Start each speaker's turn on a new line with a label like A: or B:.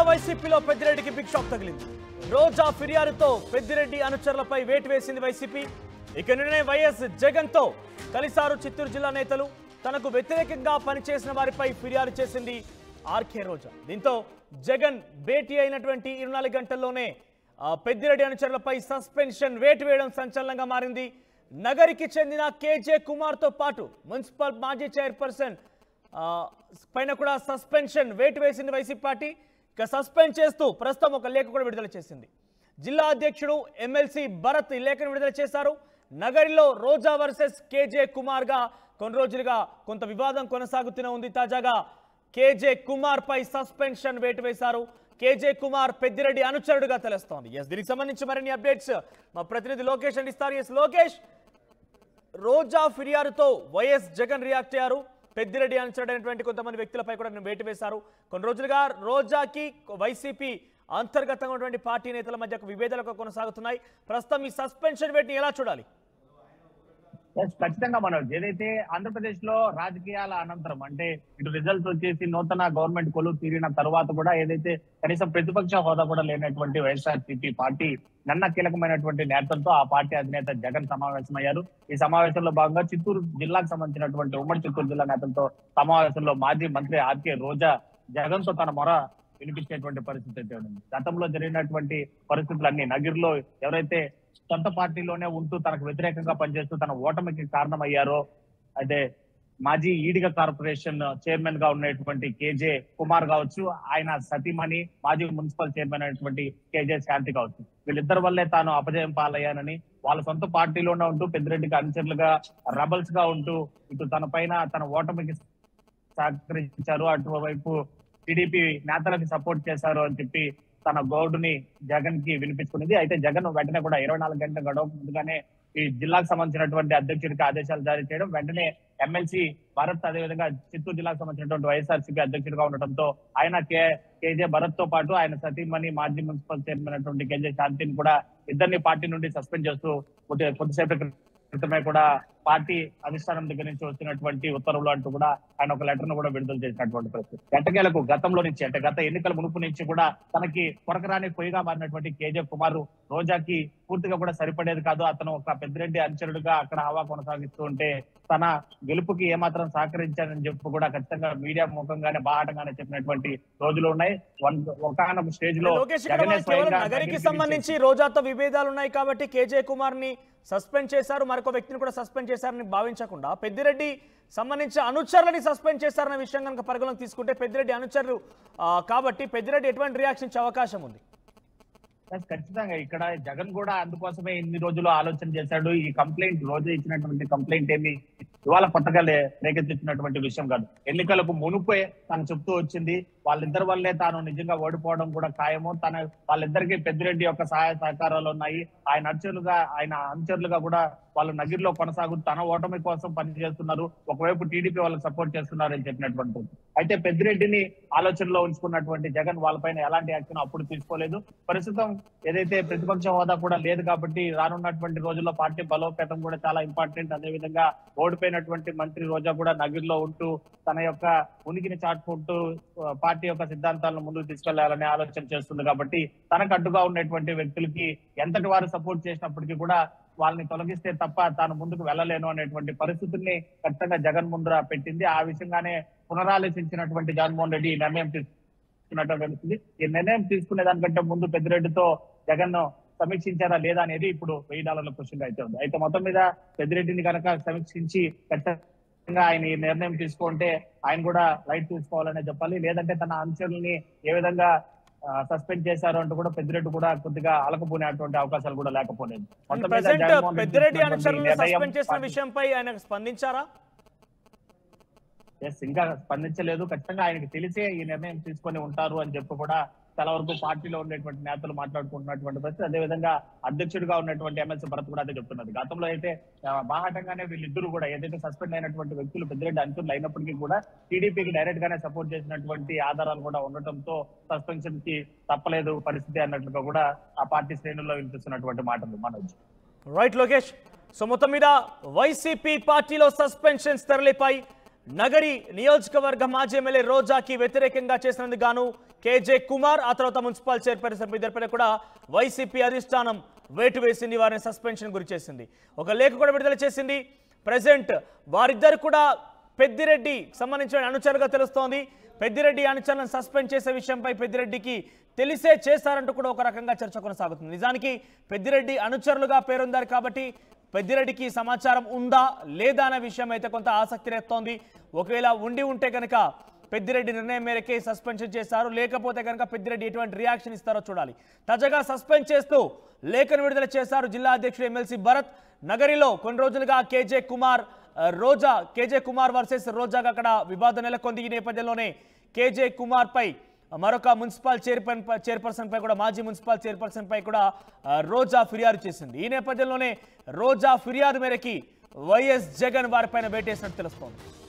A: వైసీపీలో పెద్దిరెడ్డికి big shock తగిలింది రోజా ఫిర్యాదుతో పెద్దిరెడ్డి అనుచరులపై వేటు వేసింది వైసీపీ ఇక నిన్ననే వైఎస్ జగన్తో కలిసారు చిత్తూరు జిల్లా నేతలు తనకు వ్యతిరేకంగా పనిచేసిన వారిపై ఫిర్యాదు చేసింది ఆర్కే రోజా దీంతో జగన్ భేటీ అయినటువంటి ఇరవై నాలుగు గంటల్లోనే ఆ, పెద్దిరెడ్డి అనుచరులపై సస్పెన్షన్ వేటు వేయడం సంచలనంగా మారింది నగరికి చెందిన కేజే కుమార్తో పాటు మున్సిపల్ మాజీ చైర్పర్సన్ ఆ, పైన కూడా సస్పెన్షన్ వేటు వేసింది వైసీపీ పార్టీ ఇక సస్పెండ్ చేస్తూ ప్రస్తుతం ఒక లేఖ కూడా విడుదల చేసింది జిల్లా అధ్యక్షుడు ఎమ్మెల్సీ భరత్ ఈ లేఖను విడుదల చేశారు నగరిలో రోజా వర్సెస్ కేజే కుమార్గా కొన్ని రోజులుగా కొంత వివాదం కొనసాగుతూనే ఉంది తాజాగా కేజే కుమార్ పై సస్పెన్షన్ వేటు వేశారు కేజే కుమార్ పెద్దిరెడ్డి అనుచరుడుగా తెలుస్తోంది ఎస్ దీనికి సంబంధించి మరిన్ని అప్డేట్స్ మా ప్రతినిధి లోకేష్ అందిస్తారు ఎస్ లోకేష్ రోజా ఫిర్యాదుతో వైఎస్ జగన్ రియాక్ట్ అయ్యారు పెద్దిరెడ్డి అనుసరైనటువంటి కొంతమంది వ్యక్తులపై కూడా నేను వేటు వేశారు కొన్ని రోజులుగా రోజాకి వైసీపీ అంతర్గతంగా ఉన్నటువంటి పార్టీ నేతల మధ్య ఒక విభేదాలు కొనసాగుతున్నాయి ప్రస్తుతం ఈ సస్పెన్షన్ వేటిని ఎలా చూడాలి
B: Yes, ఖచ్చితంగా మనం ఏదైతే ఆంధ్రప్రదేశ్ లో రాజకీయాల అనంతరం అంటే ఇటు రిజల్ట్స్ వచ్చేసి నూతన గవర్నమెంట్ కొలువు తీరిన తర్వాత కూడా ఏదైతే కనీసం ప్రతిపక్ష హోదా కూడా లేనటువంటి వైఎస్ఆర్సీపీ పార్టీ నన్న కీలకమైనటువంటి నేతలతో ఆ పార్టీ అధినేత జగన్ సమావేశమయ్యారు ఈ సమావేశంలో భాగంగా చిత్తూరు జిల్లాకు సంబంధించినటువంటి ఉమ్మడి చిత్తూరు జిల్లా నేతలతో సమావేశంలో మాజీ మంత్రి ఆర్కే రోజా జగన్ తో తన మొర వినిపించేటువంటి పరిస్థితి అయితే ఉంది గతంలో జరిగినటువంటి పరిస్థితులన్నీ నగిరిలో ఎవరైతే సొంత పార్టీలోనే ఉంటూ తనకు వ్యతిరేకంగా పనిచేస్తూ తన ఓటమికి కారణమయ్యారో అదే మాజీ ఈడిగ కార్పొరేషన్ చైర్మన్ గా ఉన్నటువంటి కేజే కుమార్ కావచ్చు ఆయన సతీమణి మాజీ మున్సిపల్ చైర్మన్ అయినటువంటి కేజే శాంతి కావచ్చు వీళ్ళిద్దరి వల్లే తాను అపజయం పాలయ్యానని వాళ్ళ సొంత పార్టీలోనే ఉంటూ పెద్దిరెడ్డికి అనుచరులుగా రబల్స్ గా ఉంటూ ఇటు తన పైన తన ఓటమికి సహకరించారు అటువైపు టీడీపీ నేతలకు సపోర్ట్ చేశారు అని చెప్పి తన గౌడుని జగన్ కి వినిపించుకున్నది అయితే జగన్ వెంటనే కూడా ఇరవై నాలుగు గంటల గడవ ముందుగానే ఈ జిల్లాకు సంబంధించినటువంటి అధ్యక్షుడికి ఆదేశాలు జారీ చేయడం వెంటనే ఎమ్మెల్సీ భరత్ అదేవిధంగా చిత్తూరు జిల్లాకు సంబంధించినటువంటి వైఎస్ఆర్సీపీ అధ్యక్షుడిగా ఉండటంతో ఆయన కే కేజే భరత్ తో పాటు ఆయన సతీమణి మాజీ మున్సిపల్ చైర్మన్ అయినటువంటి కేజే శాంతిని కూడా ఇద్దరిని పార్టీ నుండి సస్పెండ్ చేస్తూ కొద్ది- కొద్దిసేపు క్రితమే కూడా పార్టీ అధిష్టానం దగ్గర నుంచి వచ్చినటువంటి ఉత్తర్వులు అంటూ కూడా ఆయన ఒక లెటర్ ను కూడా విడుదల చేసినటువంటి పరిస్థితి ఎట్టకేలకు గతంలో నుంచి అంటే గత ఎన్నికల మునుపు నుంచి కూడా తనకి కొరకరాని పొయ్యిగా మారినటువంటి కేజే కుమార్ రోజాకి పూర్తిగా కూడా సరిపడేది కాదు అతను ఒక పెద్దిరెడ్డి అనుచరుడుగా అక్కడ హవా కొనసాగిస్తూ ఉంటే తన గెలుపుకి ఏమాత్రం సహకరించారని చెప్పి కూడా ఖచ్చితంగా మీడియా ముఖంగానే బాహాటంగానే చెప్పినటువంటి రోజులు ఉన్నాయి వన్ ఒకనొక స్టేజ్ లో
A: లోకేష్ ఇక్కడ
B: జగనే
A: మనకి కేవలం
B: స్వయంగా
A: నగరికి
B: దగ్గరికి
A: సంబంధించి రోజాతో విభేదాలు ఉన్నాయి కాబట్టి కేజే కుమార్ ని సస్పెండ్ చేశారు మరొక వ్యక్తిని కూడా సస్పెండ్ చేశారని భావించకుండా పెద్దిరెడ్డి సంబంధించిన అనుచరులని సస్పెండ్ చేశారన్న విషయం కనుక పరిగణలోకి తీసుకుంటే పెద్దిరెడ్డి అనుచరులు ఆ, కాబట్టి పెద్దిరెడ్డి ఎటువంటి రియాక్షన్ ఇచ్చే అవకాశం ఉంది
B: Yes, ఖచ్చితంగా ఇక్కడ జగన్ కూడా అందుకోసమే ఇన్ని రోజులు ఆలోచన చేశాడు ఈ కంప్లైంట్ రోజు ఇచ్చినటువంటి కంప్లైంట్ ఏమి ఇవాళ కొత్తగా లే- రేకెత్తించినటువంటి విషయం కాదు ఎన్నికలకు మునుపే తను చెప్తూ వచ్చింది వాళ్ళిద్దరి వల్లే తాను నిజంగా ఓడిపోవడం కూడా ఖాయము తన వాళ్ళిద్దరికి పెద్దిరెడ్డి యొక్క సహాయ సహకారాలు ఉన్నాయి ఆయన అనుచరులుగా ఆయన అనుచరులుగా కూడా వాళ్ళు నగిరిలో కొనసాగుతూ తన ఓటమి కోసం పనిచేస్తున్నారు ఒకవైపు టీడీపీ వాళ్ళకి సపోర్ట్ చేస్తున్నారు అని చెప్పినటువంటి అయితే పెద్దిరెడ్డిని ఆలోచనలో ఉంచుకున్నటువంటి జగన్ వాళ్ళపైన ఎలాంటి యాక్షన్ అప్పుడు తీసుకోలేదు ప్రస్తుతం ఏదైతే ప్రతిపక్ష హోదా కూడా లేదు కాబట్టి రానున్నటువంటి రోజుల్లో పార్టీ బలోపేతం కూడా చాలా ఇంపార్టెంట్ అదే విధంగా ఓడిపోయినటువంటి మంత్రి రోజా కూడా నగిరిలో ఉంటూ తన యొక్క ఉనికిని చాటుకుంటూ ఆ, పార్టీ యొక్క సిద్ధాంతాలను ముందుకు తీసుకెళ్లాలనే ఆలోచన చేస్తుంది కాబట్టి తనకు అడ్డుగా ఉన్నటువంటి వ్యక్తులకి ఎంతటి వారు సపోర్ట్ చేసినప్పటికీ కూడా వాళ్ళని తొలగిస్తే తప్ప తాను ముందుకు వెళ్ళలేను అనేటువంటి పరిస్థితుల్ని ఖచ్చితంగా జగన్ ముందర పెట్టింది ఆ విషయంగానే పునరాలోచించినటువంటి జగన్మోహన్ రెడ్డి ఈ నిర్ణయం తీసుకున్నట్టు తెలుస్తుంది ఈ నిర్ణయం తీసుకునే దానికంటే ముందు పెద్దిరెడ్డితో జగన్ సమీక్షించారా లేదా అనేది ఇప్పుడు వెయ్యి డాలర్ల క్వశ్చన్ అయితే ఉంది అయితే మొత్తం మీద పెద్దిరెడ్డిని కనుక సమీక్షించి ఖచ్చితంగా ఆయన ఈ నిర్ణయం తీసుకుంటే ఆయన కూడా లైట్ తీసుకోవాలనే చెప్పాలి లేదంటే తన అనుచరుల్ని ఏ విధంగా సస్పెండ్ చేశారు అంటూ కూడా పెద్దిరెడ్డి కూడా కొద్దిగా అలకపోనేటువంటి అవకాశాలు కూడా లేకపోలేదు మొత్తం మీద
A: ప్రజెంట్
B: జగన్మోహన్ రెడ్డి
A: పెద్దిరెడ్డి
B: తీసుకున్నటువంటి
A: అనుచరులను
B: నిర్ణయం
A: సస్పెండ్ చేసిన
B: పార్టీ-
A: విషయంపై ఆయన స్పందించారా
B: ఎస్ ఇంకా స్పందించలేదు ఖచ్చితంగా ఆయనకి తెలిసే ఈ నిర్ణయం తీసుకొని ఉంటారు అని చెప్పి కూడా చాలా వరకు పార్టీలో ఉండేటువంటి నేతలు మాట్లాడుకుంటున్నటువంటి పరిస్థితి అదేవిధంగా అధ్యక్షుడిగా ఉన్నటువంటి ఎమ్మెల్సీ భరత్ కూడా అదే చెప్తున్నది గతంలో అయితే ఆ, బాహాటంగానే వీళ్ళిద్దరు కూడా ఏదైతే సస్పెండ్ అయినటువంటి వ్యక్తులు పెద్దిరెడ్డి అనుచరులు అయినప్పటికీ కూడా టీడీపీకి డైరెక్ట్ గానే సపోర్ట్ చేసినటువంటి ఆధారాలు కూడా ఉండటంతో సస్పెన్షన్ కి తప్పలేదు పరిస్థితి అన్నట్లుగా కూడా ఆ పార్టీ శ్రేణుల్లో వినిపిస్తున్నటువంటి మాటలు మనోజ్
A: రైట్ లోకేష్ సో మొత్తం మీద వైసీపీ పార్టీలో సస్పెన్షన్స్ తెరలిపై నగరి నియోజకవర్గ మాజీ ఎమ్మెల్యే రోజాకి వ్యతిరేకంగా చేసినందుకు గాను కేజే కుమార్ ఆ తర్వాత మున్సిపల్ చైర్పర్సన్ ఇద్దరిపై కూడా వైసీపీ అధిష్టానం వేటు వేసింది వారిని సస్పెన్షన్ గురి చేసింది ఒక లేఖ కూడా విడుదల చేసింది ప్రజెంట్ వారిద్దరు కూడా పెద్దిరెడ్డి సంబంధించిన అనుచరులుగా తెలుస్తోంది పెద్దిరెడ్డి అనుచరులను సస్పెండ్ చేసే విషయంపై పెద్దిరెడ్డికి తెలిసే చేశారంటూ కూడా ఒక రకంగా చర్చ కొనసాగుతుంది నిజానికి పెద్దిరెడ్డి అనుచరులుగా పేరొందారు కాబట్టి పెద్దిరెడ్డికి సమాచారం ఉందా లేదా అనే విషయం అయితే కొంత ఆసక్తి రేస్తోంది ఒకవేళ ఉండి ఉంటే కనుక పెద్దిరెడ్డి నిర్ణయం మేరకే సస్పెన్షన్ చేశారు లేకపోతే కనుక పెద్దిరెడ్డి ఎటువంటి రియాక్షన్ ఇస్తారో చూడాలి తాజాగా సస్పెండ్ చేస్తూ లేఖను విడుదల చేశారు జిల్లా అధ్యక్షుడు ఎమ్మెల్సీ భరత్ నగరిలో కొన్ని రోజులుగా కేజే కుమార్ ఆ, రోజా కేజే కుమార్ వర్సెస్ రోజాగా అక్కడ వివాదం నెలకొంది ఈ నేపథ్యంలోనే కేజే కుమార్ పై మరొక మున్సిపల్ చైర్పన్ చైర్పర్సన్ పై కూడా మాజీ మున్సిపల్ చైర్పర్సన్ పై కూడా ఆ, రోజా ఫిర్యాదు చేసింది ఈ నేపథ్యంలోనే రోజా ఫిర్యాదు మేరకి వైఎస్ జగన్ వారిపైన వేటేసినట్టు తెలుస్తోంది